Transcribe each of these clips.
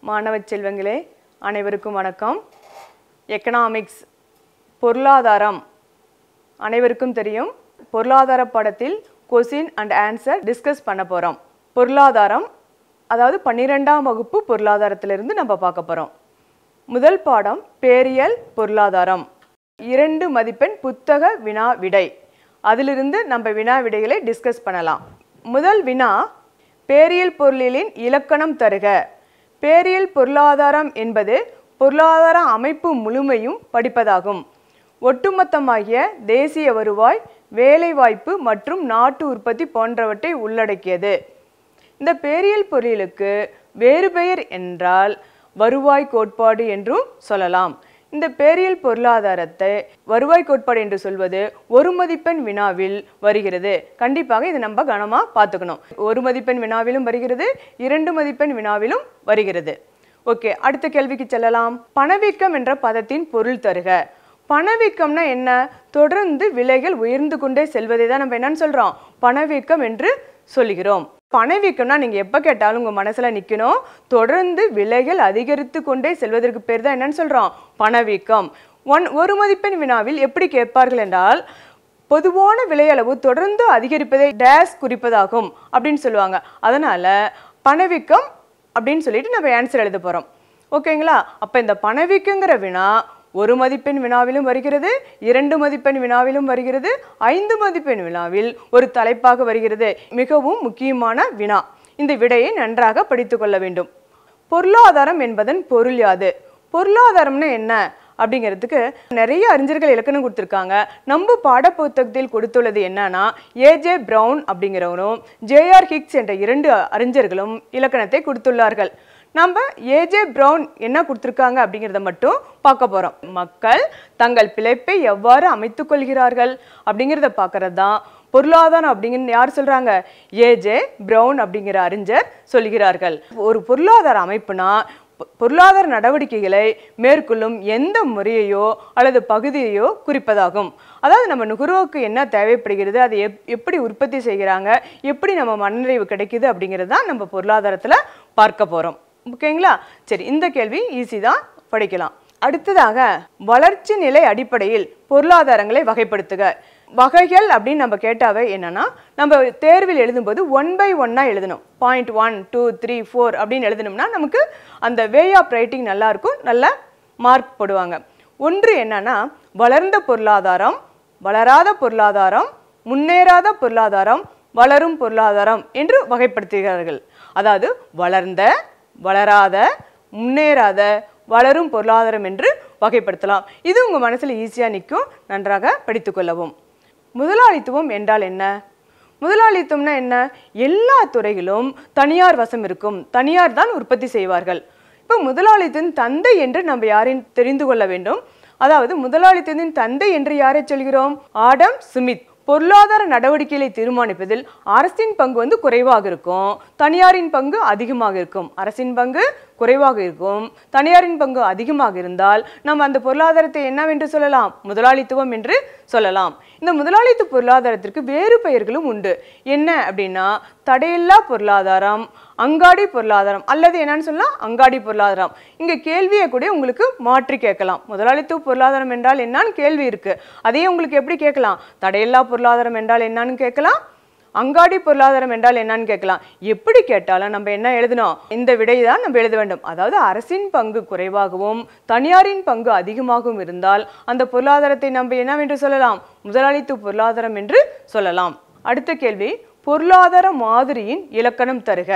மாணவ செல்வங்களே அனைவருக்கும் வணக்கம் எக்கனாமிக்ஸ் பொருளாதாரம் அனைவருக்கும் தெரியும் பொருளாதார பாடத்தில் கொஸ்டின் அண்ட் ஆன்சர் டிஸ்கஸ் பண்ண போகிறோம் பொருளாதாரம் அதாவது பன்னிரெண்டாம் வகுப்பு பொருளாதாரத்திலிருந்து நம்ம பார்க்க போகிறோம் முதல் பாடம் பேரியல் பொருளாதாரம் இரண்டு மதிப்பெண் புத்தக வினா விடை அதிலிருந்து நம்ம வினா விடைகளை டிஸ்கஸ் பண்ணலாம் முதல் வினா பேரியல் பொருளியலின் இலக்கணம் தருக பேரியல் பொருளாதாரம் என்பது பொருளாதார அமைப்பு முழுமையும் படிப்பதாகும் ஒட்டுமொத்தமாகிய தேசிய வருவாய் வேலைவாய்ப்பு மற்றும் நாட்டு உற்பத்தி போன்றவற்றை உள்ளடக்கியது இந்த பேரியல் பொருளுக்கு வேறு பெயர் என்றால் வருவாய் கோட்பாடு என்றும் சொல்லலாம் இந்த பேரியல் பொருளாதாரத்தை வருவாய் கோட்பாடு என்று சொல்வது ஒரு மதிப்பெண் வினாவில் வருகிறது கண்டிப்பாக இது நம்ம கவனமாக பார்த்துக்கணும் ஒரு மதிப்பெண் வினாவிலும் வருகிறது இரண்டு மதிப்பெண் வினாவிலும் வருகிறது ஓகே அடுத்த கேள்விக்கு செல்லலாம் பணவீக்கம் என்ற பதத்தின் பொருள் தருக பணவீக்கம்னா என்ன தொடர்ந்து விலைகள் உயர்ந்து கொண்டே செல்வதை தான் நம்ம என்னன்னு சொல்றோம் பணவீக்கம் என்று சொல்லுகிறோம் பணவீக்கம்னா நீங்க எப்ப கேட்டாலும் உங்க மனசுல நிக்கணும் தொடர்ந்து விலைகள் அதிகரித்து கொண்டே செல்வதற்கு பேர் தான் என்னன்னு சொல்றோம் பணவீக்கம் ஒன் ஒரு மதிப்பெண் வினாவில் எப்படி கேட்பார்கள் என்றால் பொதுவான விலையளவு தொடர்ந்து அதிகரிப்பதை டேஸ் குறிப்பதாகும் அப்படின்னு சொல்லுவாங்க அதனால பணவீக்கம் அப்படின்னு சொல்லிட்டு நம்ம ஆன்சர் எழுத போறோம் ஓகேங்களா அப்ப இந்த பணவீக்கங்கிற வினா ஒரு மதிப்பெண் வினாவிலும் வருகிறது இரண்டு மதிப்பெண் வினாவிலும் வருகிறது ஐந்து மதிப்பெண் வினாவில் ஒரு தலைப்பாக வருகிறது மிகவும் முக்கியமான வினா இந்த விடையை நன்றாக படித்துக் கொள்ள வேண்டும் பொருளாதாரம் என்பதன் பொருள் யாது பொருளாதாரம்னா என்ன அப்படிங்கிறதுக்கு நிறைய அறிஞர்கள் இலக்கணம் கொடுத்துருக்காங்க நம்ம பாடப்புத்தகத்தில் கொடுத்துள்ளது என்னன்னா ஏஜே பிரவுன் அப்படிங்கிறவரும் ஜேஆர் ஹிக்ஸ் என்ற இரண்டு அறிஞர்களும் இலக்கணத்தை கொடுத்துள்ளார்கள் நம்ம ஏஜே பிரவுன் என்ன கொடுத்துருக்காங்க அப்படிங்கிறத மட்டும் பார்க்க போகிறோம் மக்கள் தங்கள் பிழைப்பை எவ்வாறு அமைத்துக் கொள்கிறார்கள் அப்படிங்கிறத பார்க்கறது தான் பொருளாதாரம் அப்படிங்கிற யார் சொல்றாங்க ஏஜே பிரவுன் அப்படிங்கிற அறிஞர் சொல்கிறார்கள் ஒரு பொருளாதார அமைப்புனா பொ- பொருளாதார நடவடிக்கைகளை மேற்கொள்ளும் எந்த முறையையோ அல்லது பகுதியையோ குறிப்பதாகும் அதாவது நம்ம நுகர்வோருக்கு என்ன தேவைப்படுகிறது அதை எப் எப்படி உற்பத்தி செய்கிறாங்க எப்படி நம்ம மனநிறைவு கிடைக்குது அப்படிங்கிறது தான் நம்ம பொருளாதாரத்தில் பார்க்க போகிறோம் ஓகேங்களா சரி இந்த கேள்வி ஈஸி தான் படிக்கலாம் அடுத்ததாக வளர்ச்சி நிலை அடிப்படையில் பொருளாதாரங்களை வகைப்படுத்துக வகைகள் அப்படின்னு நம்ம கேட்டாவே என்னன்னா நம்ம தேர்வில் எழுதும்போது ஒன் பை ஒன்னாக எழுதணும் point one two three four அப்படின்னு எழுதணும்னா நமக்கு அந்த வே ஆஃப் ரைட்டிங் நல்லா இருக்கும் நல்ல மார்க் போடுவாங்க ஒன்று என்னன்னா வளர்ந்த பொருளாதாரம் வளராத பொருளாதாரம் முன்னேறாத பொருளாதாரம் வளரும் பொருளாதாரம் என்று வகைப்படுத்துகிறார்கள் அதாவது வளர்ந்த வளராத முன்னேறாத வளரும் பொருளாதாரம் என்று வகைப்படுத்தலாம் இது உங்க மனசுல ஈஸியா நிற்கும் நன்றாக படித்துக்கொள்ளவும் முதலாளித்துவம் என்றால் என்ன முதலாளித்துவம்னா என்ன எல்லா துறையிலும் தனியார் வசம் இருக்கும் தனியார் தான் உற்பத்தி செய்வார்கள் இப்போ முதலாளித்துவத்தின் தந்தை என்று நம்ம யாரையும் தெரிந்து கொள்ள வேண்டும் அதாவது முதலாளித்துவத்தின் தந்தை என்று யாரை சொல்கிறோம் ஆடம் ஸ்மித் பொருளாதார நடவடிக்கைகளை தீர்மானிப்பதில் அரசின் பங்கு வந்து குறைவாக இருக்கும் தனியாரின் பங்கு அதிகமாக இருக்கும் அரசின் பங்கு குறைவாக இருக்கும் தனியாரின் பங்கு அதிகமாக இருந்தால் நம்ம அந்த பொருளாதாரத்தை என்னவென்று சொல்லலாம் முதலாளித்துவம் என்று சொல்லலாம் இந்த முதலாளித்துவ பொருளாதாரத்திற்கு வேறு பெயர்களும் உண்டு என்ன அப்படின்னா தடையில்லா பொருளாதாரம் அங்காடி பொருளாதாரம் அல்லது என்னன்னு சொல்லலாம் அங்காடி பொருளாதாரம் இங்க கேள்வியை கூட உங்களுக்கு மாற்றி கேட்கலாம் முதலாளித்துவ பொருளாதாரம் என்றால் என்னன்னு கேள்வி இருக்கு அதையே உங்களுக்கு எப்படி கேட்கலாம் தடையில்லா பொருளாதாரம் என்றால் என்னன்னு கேட்கலாம் அங்காடி பொருளாதாரம் என்றால் என்னன்னு கேட்கலாம் எப்படி கேட்டாலும் நம்ம என்ன எழுதணும் இந்த விடையை தான் நம்ம எழுத வேண்டும் அதாவது அரசின் பங்கு குறைவாகவும் தனியாரின் பங்கு அதிகமாகவும் இருந்தால் அந்த பொருளாதாரத்தை நம்ம என்னவென்று சொல்லலாம் முதலாளித்துவ பொருளாதாரம் என்று சொல்லலாம் அடுத்த கேள்வி பொருளாதார மாதிரியின் இலக்கணம் தருக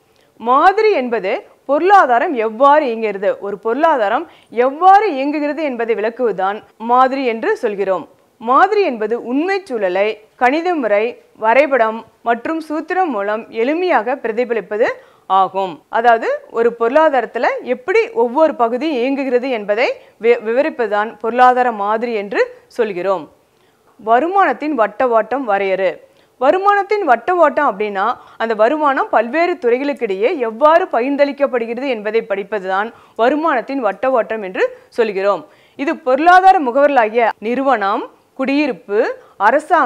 மாதிரி என்பது பொருளாதாரம் எவ்வாறு இயங்குகிறது ஒரு பொருளாதாரம் எவ்வாறு இயங்குகிறது என்பதை விளக்குவதுதான் மாதிரி என்று சொல்கிறோம் மாதிரி என்பது உண்மைச் சூழலை கணித முறை வரைபடம் மற்றும் சூத்திரம் மூலம் எளிமையாக பிரதிபலிப்பது ஆகும் அதாவது ஒரு பொருளாதாரத்தில் எப்படி ஒவ்வொரு பகுதியும் இயங்குகிறது என்பதை வி- விவரிப்பதுதான் பொருளாதார மாதிரி என்று சொல்கிறோம் வருமானத்தின் வட்ட வாட்டம் வரையறு வருமானத்தின் வட்ட ஓட்டம் அப்படின்னா அந்த வருமானம் பல்வேறு துறைகளுக்கிடையே எவ்வாறு பகிர்ந்தளிக்கப்படுகிறது என்பதை படிப்பதுதான் வருமானத்தின் வட்ட ஓட்டம் என்று சொல்கிறோம் இது பொருளாதார முகவர்களாகிய நிறுவனம் குடியிருப்பு அரசாங்கம்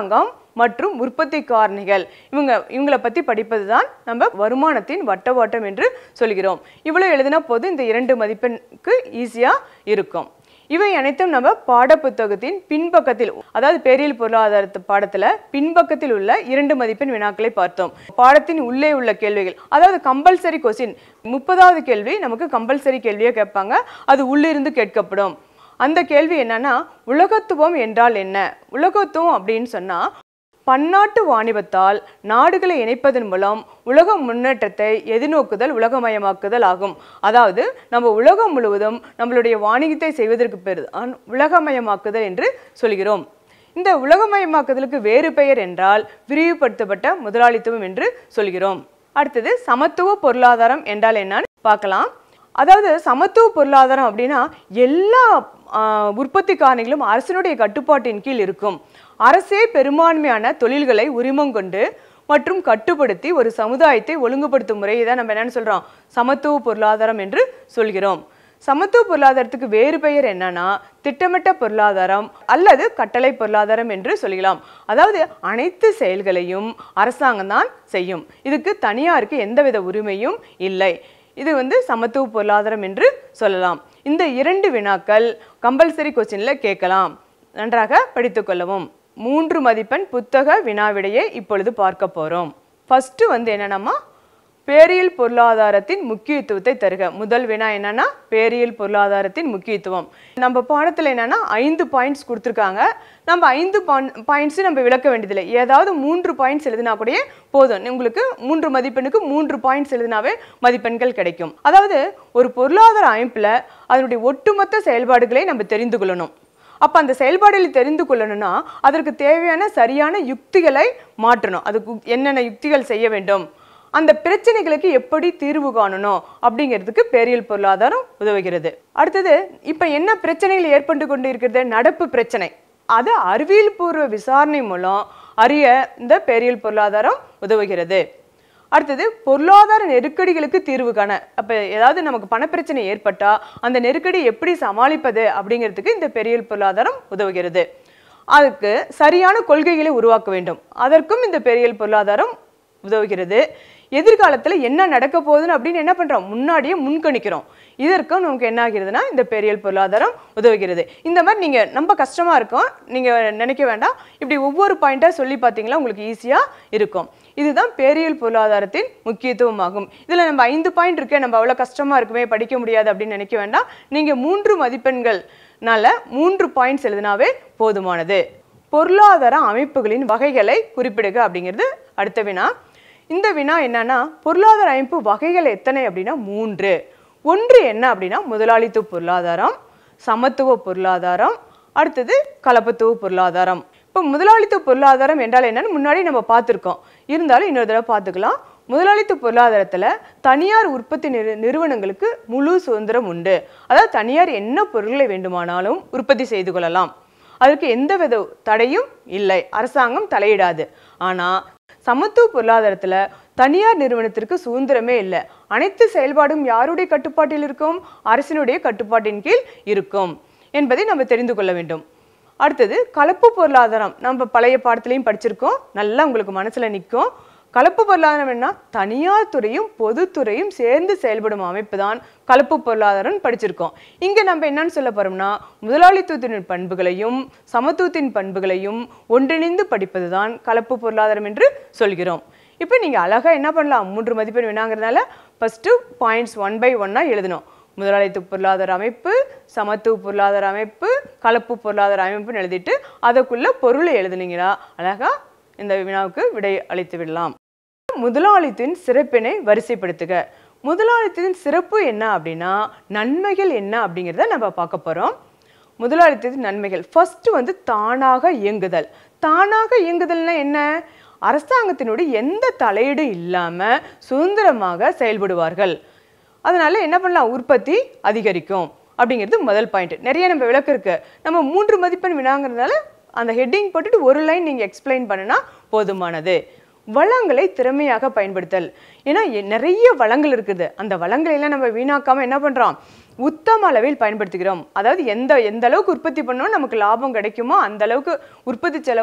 மற்றும் உற்பத்தி காரணிகள் இவங்க இவங்களை பற்றி படிப்பது தான் நம்ம வருமானத்தின் வட்டவாட்டம் என்று சொல்கிறோம் இவ்வளோ எழுதினா போதும் இந்த இரண்டு மதிப்பெண்ணுக்கு ஈஸியாக இருக்கும் இவை அனைத்தும் நம்ம பாடப்புத்தகத்தின் பின்பக்கத்தில் அதாவது பேரியல் பொருளாதாரத்து பாடத்துல பின்பக்கத்தில் உள்ள இரண்டு மதிப்பெண் வினாக்களை பார்த்தோம் பாடத்தின் உள்ளே உள்ள கேள்விகள் அதாவது கம்பல்சரி கொஸ்டின் முப்பதாவது கேள்வி நமக்கு கம்பல்சரி கேள்வியை கேட்பாங்க அது உள்ளிருந்து கேட்கப்படும் அந்த கேள்வி என்னன்னா உலகத்துவம் என்றால் என்ன உலகத்துவம் அப்படின்னு சொன்னா பன்னாட்டு வாணிபத்தால் நாடுகளை இணைப்பதன் மூலம் உலக முன்னேற்றத்தை எதிர்நோக்குதல் உலகமயமாக்குதல் ஆகும் அதாவது நம்ம உலகம் முழுவதும் நம்மளுடைய வாணிகத்தை செய்வதற்கு பேர் தான் உலகமயமாக்குதல் என்று சொல்கிறோம் இந்த உலகமயமாக்குதலுக்கு வேறு பெயர் என்றால் விரிவுபடுத்தப்பட்ட முதலாளித்துவம் என்று சொல்கிறோம் அடுத்தது சமத்துவ பொருளாதாரம் என்றால் என்னன்னு பார்க்கலாம் அதாவது சமத்துவ பொருளாதாரம் அப்படின்னா எல்லா ஆஹ், உற்பத்தி காரணிகளும் அரசினுடைய கட்டுப்பாட்டின் கீழ் இருக்கும் அரசே பெரும்பான்மையான தொழில்களை உரிமம் கொண்டு மற்றும் கட்டுப்படுத்தி ஒரு சமுதாயத்தை ஒழுங்குபடுத்தும் முறையை தான் நம்ம என்னன்னு சொல்றோம் சமத்துவ பொருளாதாரம் என்று சொல்கிறோம் சமத்துவ பொருளாதாரத்துக்கு வேறு பெயர் என்னன்னா திட்டமிட்ட பொருளாதாரம் அல்லது கட்டளை பொருளாதாரம் என்று சொல்லலாம் அதாவது அனைத்து செயல்களையும் அரசாங்கம் தான் செய்யும் இதுக்கு தனியாருக்கு எந்தவித உரிமையும் இல்லை இது வந்து சமத்துவ பொருளாதாரம் என்று சொல்லலாம் இந்த இரண்டு வினாக்கள் கம்பல்சரி கொஸ்டின்ல கேட்கலாம் நன்றாக படித்துக்கொள்ளவும் மூன்று மதிப்பெண் புத்தக வினாவிடையே இப்பொழுது பார்க்க போறோம் ஃபர்ஸ்ட் வந்து என்னன்னா பேரியல் பொருளாதாரத்தின் முக்கியத்துவத்தை தருக முதல் வினா என்னன்னா பேரியல் பொருளாதாரத்தின் முக்கியத்துவம் நம்ம பாடத்துல என்னன்னா ஐந்து பாயிண்ட்ஸ் கொடுத்துருக்காங்க நம்ம ஐந்து பாயிண்ட்ஸ் நம்ம விளக்க வேண்டியதில்லை ஏதாவது மூன்று பாயிண்ட்ஸ் எழுதினா கூடயே போதும் உங்களுக்கு மூன்று மதிப்பெண்ணுக்கு மூன்று பாயிண்ட்ஸ் எழுதினாவே மதிப்பெண்கள் கிடைக்கும் அதாவது ஒரு பொருளாதார அமைப்புல அதனுடைய ஒட்டுமொத்த செயல்பாடுகளை நம்ம தெரிந்து கொள்ளணும் அப்போ அந்த செயல்பாடுகளை தெரிந்து கொள்ளணும்னா அதற்கு தேவையான சரியான யுக்திகளை மாற்றணும் அதுக்கு என்னென்ன யுக்திகள் செய்ய வேண்டும் அந்த பிரச்சனைகளுக்கு எப்படி தீர்வு காணணும் அப்படிங்கிறதுக்கு பேரியல் பொருளாதாரம் உதவுகிறது அடுத்தது இப்போ என்ன பிரச்சனைகள் ஏற்பட்டு கொண்டு இருக்கிறது நடப்பு பிரச்சனை அது அறிவியல் பூர்வ விசாரணை மூலம் அறிய இந்த பேரியல் பொருளாதாரம் உதவுகிறது அடுத்தது பொருளாதார நெருக்கடிகளுக்கு தீர்வு காண அப்போ ஏதாவது நமக்கு பணப்பிரச்சனை ஏற்பட்டா அந்த நெருக்கடி எப்படி சமாளிப்பது அப்படிங்கிறதுக்கு இந்த பெரியல் பொருளாதாரம் உதவுகிறது அதுக்கு சரியான கொள்கைகளை உருவாக்க வேண்டும் அதற்கும் இந்த பெரியல் பொருளாதாரம் உதவுகிறது எதிர்காலத்தில் என்ன நடக்க போகுதுன்னு அப்படின்னு என்ன பண்ணுறோம் முன்னாடியே முன்கணிக்கிறோம் இதற்கும் நமக்கு என்ன ஆகிறதுனா இந்த பெரியல் பொருளாதாரம் உதவுகிறது இந்த மாதிரி நீங்கள் ரொம்ப கஷ்டமாக இருக்கும் நீங்கள் நினைக்க வேண்டாம் இப்படி ஒவ்வொரு பாயிண்ட்டாக சொல்லி பார்த்தீங்களா உங்களுக்கு ஈஸியாக இருக்கும் இதுதான் பேரியல் பொருளாதாரத்தின் முக்கியத்துவமாகும் இதில் நம்ம ஐந்து பாயிண்ட் இருக்கே நம்ம அவ்வளோ கஷ்டமாக இருக்குமே படிக்க முடியாது அப்படின்னு நினைக்க வேண்டாம் நீங்கள் மூன்று மதிப்பெண்கள்னால மூன்று பாயிண்ட்ஸ் எழுதினாவே போதுமானது பொருளாதார அமைப்புகளின் வகைகளை குறிப்பிடுக அப்படிங்கிறது அடுத்த வினா இந்த வினா என்னன்னா பொருளாதார அமைப்பு வகைகள் எத்தனை அப்படின்னா மூன்று ஒன்று என்ன அப்படின்னா முதலாளித்துவ பொருளாதாரம் சமத்துவ பொருளாதாரம் அடுத்தது கலப்பத்துவ பொருளாதாரம் இப்போ முதலாளித்துவ பொருளாதாரம் என்றால் என்னன்னு முன்னாடி நம்ம பார்த்துருக்கோம் இருந்தாலும் இன்னொரு தடவை பார்த்துக்கலாம் முதலாளித்துவ பொருளாதாரத்தில் தனியார் உற்பத்தி நிறு நிறுவனங்களுக்கு முழு சுதந்திரம் உண்டு அதாவது தனியார் என்ன பொருட்களை வேண்டுமானாலும் உற்பத்தி செய்து கொள்ளலாம் அதற்கு எந்தவித தடையும் இல்லை அரசாங்கம் தலையிடாது ஆனால் சமத்துவ பொருளாதாரத்தில் தனியார் நிறுவனத்திற்கு சுதந்திரமே இல்லை அனைத்து செயல்பாடும் யாருடைய கட்டுப்பாட்டில் இருக்கும் அரசினுடைய கட்டுப்பாட்டின் கீழ் இருக்கும் என்பதை நம்ம தெரிந்து கொள்ள வேண்டும் அடுத்தது கலப்பு பொருளாதாரம் நம்ம பழைய பாடத்துலையும் படிச்சிருக்கோம் நல்லா உங்களுக்கு மனசுல நிற்கும் கலப்பு பொருளாதாரம் என்ன தனியார் துறையும் பொதுத்துறையும் சேர்ந்து செயல்படும் அமைப்பு தான் கலப்பு பொருளாதாரம் படிச்சிருக்கோம் இங்க நம்ம என்னன்னு சொல்ல போறோம்னா முதலாளித்துவத்தின் பண்புகளையும் சமத்துவத்தின் பண்புகளையும் ஒன்றிணைந்து படிப்பது தான் கலப்பு பொருளாதாரம் என்று சொல்கிறோம் இப்போ நீங்க அழகா என்ன பண்ணலாம் மூன்று மதிப்பெண் வேணாங்கிறதுனால ஃபர்ஸ்ட் பாயிண்ட்ஸ் ஒன் பை ஒன்னா எழுதணும் முதலாளித்துவ பொருளாதார அமைப்பு சமத்துவ பொருளாதார அமைப்பு கலப்பு பொருளாதார அமைப்புன்னு எழுதிட்டு அதுக்குள்ள பொருளை எழுதுனீங்களா அழகா இந்த வினாவுக்கு விடை அளித்து விடலாம் முதலாளித்தின் சிறப்பினை வரிசைப்படுத்துக முதலாளித்தின் சிறப்பு என்ன அப்படின்னா நன்மைகள் என்ன அப்படிங்கிறத நம்ம பார்க்க போறோம் முதலாளித்தத்தின் நன்மைகள் ஃபர்ஸ்ட் வந்து தானாக இயங்குதல் தானாக இயங்குதல்னா என்ன அரசாங்கத்தினுடைய எந்த தலையீடும் இல்லாம சுதந்திரமாக செயல்படுவார்கள் அதனால என்ன பண்ணலாம் உற்பத்தி அதிகரிக்கும் அப்படிங்கிறது முதல் பாயிண்ட் நிறைய நம்ம விளக்கு இருக்கு நம்ம மூன்று மதிப்பெண் வினாங்கிறதுனால அந்த ஹெட்டிங் போட்டுட்டு ஒரு லைன் நீங்க எக்ஸ்பிளைன் பண்ணுனா போதுமானது வளங்களை திறமையாக பயன்படுத்தல் ஏன்னா எ- நிறைய வளங்கள் இருக்குது அந்த வளங்களை எல்லாம் நம்ம வீணாக்காம என்ன பண்றோம் உத்தம அளவில் பயன்படுத்துகிறோம் அதாவது எந்த எந்த அளவுக்கு உற்பத்தி பண்ணோம் நமக்கு லாபம் கிடைக்குமோ அந்த அளவுக்கு உற்பத்தி செலவும்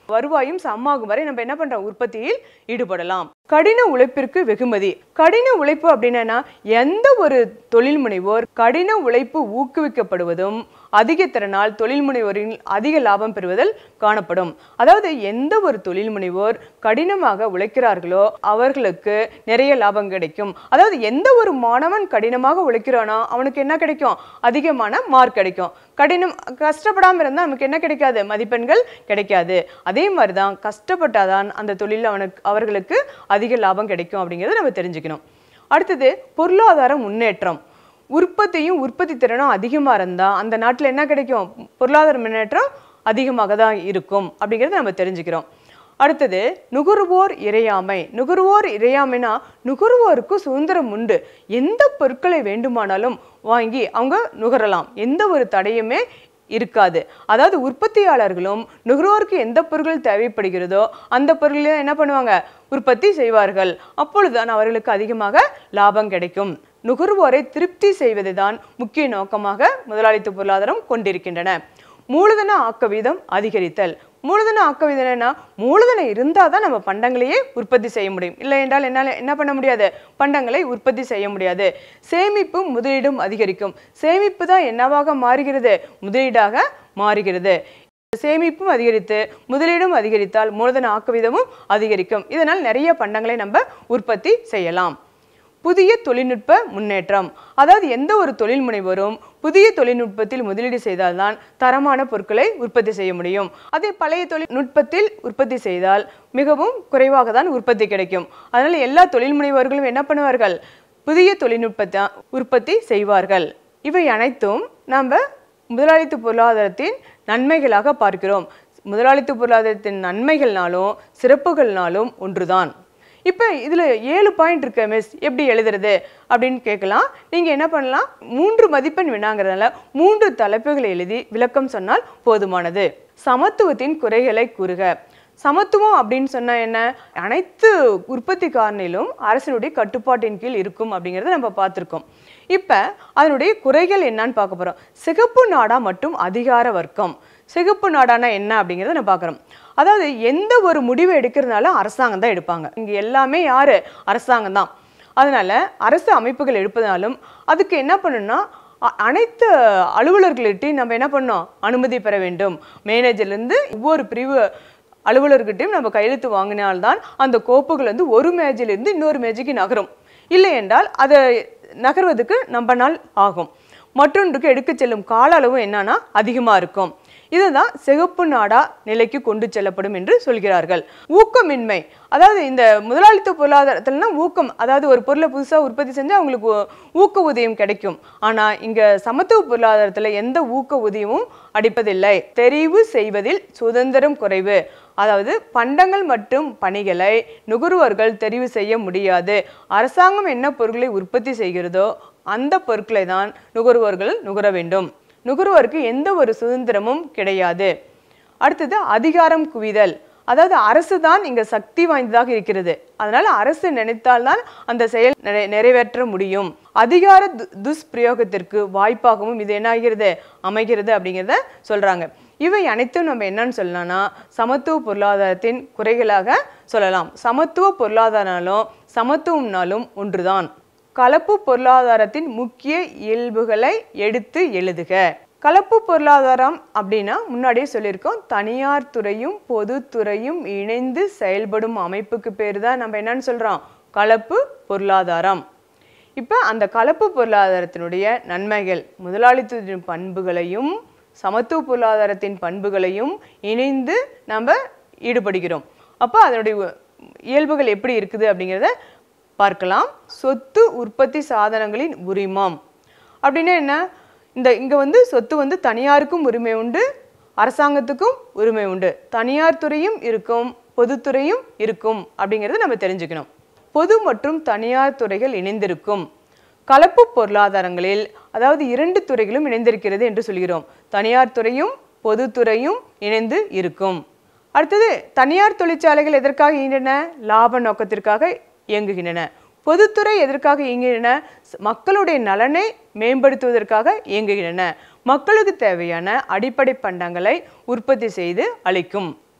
வருவாயும் சம்மாகும் வரை நம்ம என்ன பண்றோம் உற்பத்தியில் ஈடுபடலாம் கடின உழைப்பிற்கு வெகுமதி கடின உழைப்பு அப்படின்னா எந்த ஒரு தொழில் முனைவோர் கடின உழைப்பு ஊக்குவிக்கப்படுவதும் அதிக திறனால் தொழில் முனைவோரின் அதிக லாபம் பெறுவதில் காணப்படும் அதாவது எந்த ஒரு தொழில் முனைவோர் கடினமாக உழைக்கிறார்களோ அவர்களுக்கு நிறைய லாபம் கிடைக்கும் அதாவது எந்த ஒரு மாணவன் கடினமாக உழைக்கிறானோ அவனுக்கு என்ன கிடைக்கும் அதிகமான மார்க் கிடைக்கும் கடினம் கஷ்டப்படாம இருந்தால் நமக்கு என்ன கிடைக்காது மதிப்பெண்கள் கிடைக்காது அதே மாதிரி தான் கஷ்டப்பட்டாதான் அந்த தொழில் அவனுக்கு அவர்களுக்கு அதிக லாபம் கிடைக்கும் அப்படிங்கிறத நம்ம தெரிஞ்சுக்கணும் அடுத்தது பொருளாதார முன்னேற்றம் உற்பத்தியும் உற்பத்தி திறனும் அதிகமாக இருந்தால் அந்த நாட்டில் என்ன கிடைக்கும் பொருளாதார முன்னேற்றம் அதிகமாக தான் இருக்கும் அப்படிங்கிறத நம்ம தெரிஞ்சுக்கிறோம் அடுத்தது நுகர்வோர் இறையாமை நுகர்வோர் இறையாமைனா நுகர்வோருக்கு சுதந்திரம் உண்டு எந்த பொருட்களை வேண்டுமானாலும் வாங்கி அவங்க நுகரலாம் எந்த ஒரு தடையுமே இருக்காது அதாவது உற்பத்தியாளர்களும் நுகர்வோருக்கு எந்த பொருட்கள் தேவைப்படுகிறதோ அந்த பொருளை என்ன பண்ணுவாங்க உற்பத்தி செய்வார்கள் அப்பொழுதுதான் அவர்களுக்கு அதிகமாக லாபம் கிடைக்கும் நுகர்வோரை திருப்தி செய்வதுதான் முக்கிய நோக்கமாக முதலாளித்துவ பொருளாதாரம் கொண்டிருக்கின்றன மூலதன ஆக்க வீதம் அதிகரித்தல் மூலதன ஆக்க வீதம் என்னன்னா மூலதனம் இருந்தால் தான் நம்ம பண்டங்களையே உற்பத்தி செய்ய முடியும் இல்லை என்றால் என்னால் என்ன பண்ண முடியாது பண்டங்களை உற்பத்தி செய்ய முடியாது சேமிப்பும் முதலீடும் அதிகரிக்கும் சேமிப்பு தான் என்னவாக மாறுகிறது முதலீடாக மாறுகிறது சேமிப்பும் அதிகரித்து முதலீடும் அதிகரித்தால் மூலதன ஆக்க வீதமும் அதிகரிக்கும் இதனால் நிறைய பண்டங்களை நம்ம உற்பத்தி செய்யலாம் புதிய தொழில்நுட்ப முன்னேற்றம் அதாவது எந்த ஒரு தொழில் முனைவரும் புதிய தொழில்நுட்பத்தில் முதலீடு செய்தால்தான் தரமான பொருட்களை உற்பத்தி செய்ய முடியும் அதே பழைய தொழில்நுட்பத்தில் உற்பத்தி செய்தால் மிகவும் குறைவாக தான் உற்பத்தி கிடைக்கும் அதனால் எல்லா தொழில் முனைவோர்களும் என்ன பண்ணுவார்கள் புதிய தொழில்நுட்பத்தை உற்பத்தி செய்வார்கள் இவை அனைத்தும் நம்ம முதலாளித்துவ பொருளாதாரத்தின் நன்மைகளாக பார்க்கிறோம் முதலாளித்துவ பொருளாதாரத்தின் நன்மைகள்னாலும் சிறப்புகள்னாலும் ஒன்றுதான் இப்போ இதில் ஏழு பாயிண்ட் இருக்கு மிஸ் எப்படி எழுதுறது அப்படின்னு கேட்கலாம் நீங்கள் என்ன பண்ணலாம் மூன்று மதிப்பெண் வினாங்கிறதுனால மூன்று தலைப்புகளை எழுதி விளக்கம் சொன்னால் போதுமானது சமத்துவத்தின் குறைகளை கூறுக சமத்துவம் அப்படின்னு சொன்னா என்ன அனைத்து உற்பத்தி காரணியிலும் அரசினுடைய கட்டுப்பாட்டின் கீழ் இருக்கும் அப்படிங்கிறத நம்ம பார்த்துருக்கோம் இப்போ அதனுடைய குறைகள் என்னன்னு பார்க்க போகிறோம் சிகப்பு நாடா மற்றும் அதிகார வர்க்கம் சிகப்பு நாடானா என்ன அப்படிங்கிறத நம்ம பார்க்குறோம் அதாவது எந்த ஒரு முடிவு எடுக்கிறதுனாலும் அரசாங்கம் தான் எடுப்பாங்க இங்கே எல்லாமே யார் அரசாங்கம் தான் அதனால அரசு அமைப்புகள் எடுப்பதாலும் அதுக்கு என்ன பண்ணணும்னா அ- அனைத்து அலுவலர்கள்ட்டையும் நம்ம என்ன பண்ணோம் அனுமதி பெற வேண்டும் மேனேஜர்லேருந்து ஒவ்வொரு பிரிவு அலுவலர்கிட்டையும் நம்ம கையெழுத்து வாங்கினால்தான் அந்த கோப்புகள் வந்து ஒரு மேஜிலிருந்து இன்னொரு மேஜைக்கு நகரும் இல்லை என்றால் அதை நகர்வதற்கு நம்ம நாள் ஆகும் மற்றொன்றுக்கு எடுக்கச் செல்லும் கால அளவு என்னன்னா அதிகமாக இருக்கும் இதுதான் சிகப்பு நாடா நிலைக்கு கொண்டு செல்லப்படும் என்று சொல்கிறார்கள் ஊக்கமின்மை அதாவது இந்த முதலாளித்துவ பொருளாதாரத்துலனா ஊக்கம் அதாவது ஒரு பொருளை புதுசாக உற்பத்தி செஞ்சா அவங்களுக்கு ஊ- ஊக்க ஊதியம் கிடைக்கும் ஆனால் இங்கே சமத்துவ பொருளாதாரத்தில் எந்த ஊக்க ஊதியமும் அடிப்பதில்லை தெரிவு செய்வதில் சுதந்திரம் குறைவு அதாவது பண்டங்கள் மற்றும் பணிகளை நுகர்வோர்கள் தெரிவு செய்ய முடியாது அரசாங்கம் என்ன பொருட்களை உற்பத்தி செய்கிறதோ அந்த பொருட்களை தான் நுகர்வோர்கள் நுகர வேண்டும் நுகர்வோருக்கு எந்த ஒரு சுதந்திரமும் கிடையாது அடுத்தது அதிகாரம் குவிதல் அதாவது அரசு தான் இங்க சக்தி வாய்ந்ததாக இருக்கிறது அதனால அரசு நினைத்தால்தான் அந்த செயல் நிறை- நிறைவேற்ற முடியும் அதிகார து- துஷ்பிரயோகத்திற்கு வாய்ப்பாகவும் இது என்ன ஆகிறது அமைகிறது அப்படிங்கிறத சொல்றாங்க இவை அனைத்தும் நம்ம என்னன்னு சொல்லலாம்னா சமத்துவ பொருளாதாரத்தின் குறைகளாக சொல்லலாம் சமத்துவ பொருளாதாரனாலும் சமத்துவம்னாலும் ஒன்றுதான் கலப்பு பொருளாதாரத்தின் முக்கிய இயல்புகளை எடுத்து எழுதுக கலப்பு பொருளாதாரம் அப்படின்னா முன்னாடியே சொல்லியிருக்கோம் தனியார் துறையும் பொதுத்துறையும் இணைந்து செயல்படும் அமைப்புக்கு பேர் தான் நம்ம என்னன்னு சொல்றோம் கலப்பு பொருளாதாரம் இப்போ அந்த கலப்பு பொருளாதாரத்தினுடைய நன்மைகள் முதலாளித்துவத்தின் பண்புகளையும் சமத்துவ பொருளாதாரத்தின் பண்புகளையும் இணைந்து நம்ம ஈடுபடுகிறோம் அப்போ அதனுடைய உ- இயல்புகள் எப்படி இருக்குது அப்படிங்கிறத பார்க்கலாம் சொத்து உற்பத்தி சாதனங்களின் உரிமம் அப்படின்னா என்ன இந்த இங்கே வந்து சொத்து வந்து தனியாருக்கும் உரிமை உண்டு அரசாங்கத்துக்கும் உரிமை உண்டு தனியார் துறையும் இருக்கும் பொதுத்துறையும் இருக்கும் அப்படிங்கிறத நம்ம தெரிஞ்சுக்கணும் பொது மற்றும் தனியார் துறைகள் இணைந்திருக்கும் கலப்பு பொருளாதாரங்களில் அதாவது இரண்டு துறைகளும் இணைந்திருக்கிறது என்று சொல்கிறோம் தனியார் துறையும் பொதுத்துறையும் இணைந்து இருக்கும் அடுத்தது தனியார் தொழிற்சாலைகள் எதற்காக இயங்கின லாப நோக்கத்திற்காக இயங்குகின்றன பொதுத்துறை எதற்காக இயங்குகின்றன ஸ்- மக்களுடைய நலனை மேம்படுத்துவதற்காக இயங்குகின்றன மக்களுக்கு தேவையான அடிப்படை பண்டங்களை உற்பத்தி செய்து அளிக்கும்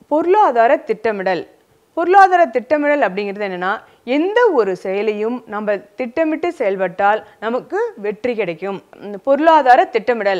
பொருளாதார திட்டமிடல் பொருளாதார திட்டமிடல் அப்படிங்கிறது என்னன்னா எந்த ஒரு செயலையும் நம்ம திட்டமிட்டு செயல்பட்டால் நமக்கு வெற்றி கிடைக்கும் இந்த பொருளாதார திட்டமிடல்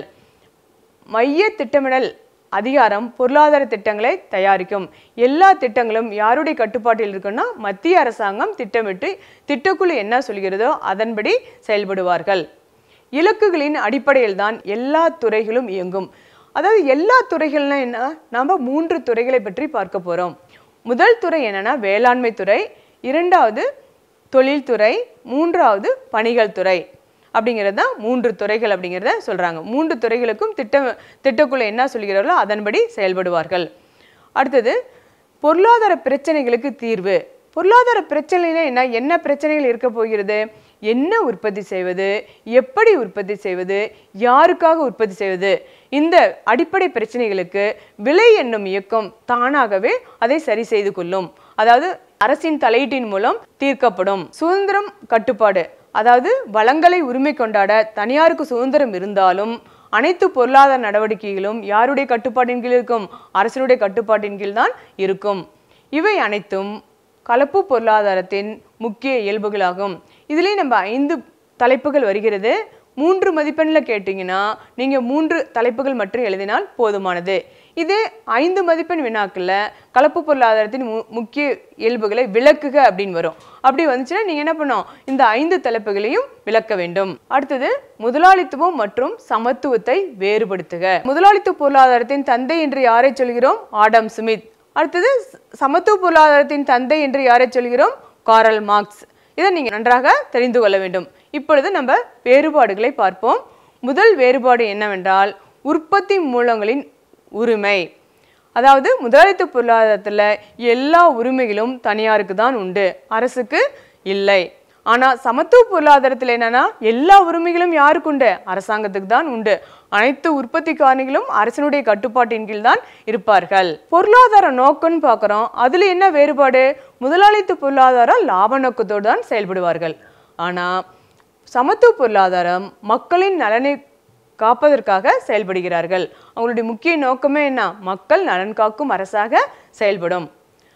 மைய திட்டமிடல் அதிகாரம் பொருளாதார திட்டங்களை தயாரிக்கும் எல்லா திட்டங்களும் யாருடைய கட்டுப்பாட்டில் இருக்குன்னா மத்திய அரசாங்கம் திட்டமிட்டு திட்டக்குழு என்ன சொல்கிறதோ அதன்படி செயல்படுவார்கள் இலக்குகளின் அடிப்படையில் தான் எல்லா துறைகளும் இயங்கும் அதாவது எல்லா துறைகள்னா என்ன நாம மூன்று துறைகளை பற்றி பார்க்க போறோம் முதல் துறை என்னன்னா வேளாண்மை துறை இரண்டாவது தொழில்துறை மூன்றாவது பணிகள் துறை அப்படிங்கிறது தான் மூன்று துறைகள் அப்படிங்கிறத சொல்றாங்க மூன்று துறைகளுக்கும் திட்ட திட்டக்குழு என்ன சொல்கிறார்களோ அதன்படி செயல்படுவார்கள் அடுத்தது பொருளாதார பிரச்சனைகளுக்கு தீர்வு பொருளாதார பிரச்சனைனா என்ன என்ன பிரச்சனைகள் இருக்க போகிறது என்ன உற்பத்தி செய்வது எப்படி உற்பத்தி செய்வது யாருக்காக உற்பத்தி செய்வது இந்த அடிப்படை பிரச்சனைகளுக்கு விலை என்னும் இயக்கம் தானாகவே அதை சரி செய்து கொள்ளும் அதாவது அரசின் தலையீட்டின் மூலம் தீர்க்கப்படும் சுதந்திரம் கட்டுப்பாடு அதாவது வளங்களை உரிமை கொண்டாட தனியாருக்கு சுதந்திரம் இருந்தாலும் அனைத்து பொருளாதார நடவடிக்கைகளும் யாருடைய கட்டுப்பாட்டின் கீழ் இருக்கும் அரசினுடைய கட்டுப்பாட்டின் கீழ் தான் இருக்கும் இவை அனைத்தும் கலப்பு பொருளாதாரத்தின் முக்கிய இயல்புகளாகும் இதுலேயே நம்ம ஐந்து தலைப்புகள் வருகிறது மூன்று மதிப்பெண்ணில் கேட்டிங்கன்னா நீங்கள் மூன்று தலைப்புகள் மட்டும் எழுதினால் போதுமானது இதே ஐந்து மதிப்பெண் வினாக்களில் கலப்பு பொருளாதாரத்தின் மு முக்கிய இயல்புகளை விளக்குக அப்படின்னு வரும் அப்படி வந்துச்சுன்னா நீங்கள் என்ன பண்ணணும் இந்த ஐந்து தலைப்புகளையும் விளக்க வேண்டும் அடுத்தது முதலாளித்துவம் மற்றும் சமத்துவத்தை வேறுபடுத்துக முதலாளித்துவ பொருளாதாரத்தின் தந்தை என்று யாரை சொல்கிறோம் ஆடம் ஸ்மித் அடுத்தது ச- சமத்துவ பொருளாதாரத்தின் தந்தை என்று யாரை சொல்கிறோம் காரல் மார்க்ஸ் இதை நீங்கள் நன்றாக தெரிந்து கொள்ள வேண்டும் இப்பொழுது நம்ம வேறுபாடுகளை பார்ப்போம் முதல் வேறுபாடு என்னவென்றால் உற்பத்தி மூலங்களின் உரிமை அதாவது முதலாளித்துவ பொருளாதாரத்தில் எல்லா உரிமைகளும் தனியாருக்கு தான் உண்டு அரசுக்கு இல்லை ஆனால் சமத்துவ பொருளாதாரத்தில் என்னன்னா எல்லா உரிமைகளும் யாருக்கு உண்டு அரசாங்கத்துக்கு தான் உண்டு அனைத்து உற்பத்தி காரணிகளும் அரசனுடைய கட்டுப்பாட்டின் கீழ் தான் இருப்பார்கள் பொருளாதார நோக்கம்னு பார்க்குறோம் அதில் என்ன வேறுபாடு முதலாளித்துவ பொருளாதாரம் லாப நோக்கத்தோடு தான் செயல்படுவார்கள் ஆனால் சமத்துவ பொருளாதாரம் மக்களின் நலனை காப்பதற்காக செயல்படுகிறார்கள் அவங்களுடைய முக்கிய நோக்கமே என்ன மக்கள் நலன் காக்கும் அரசாக செயல்படும்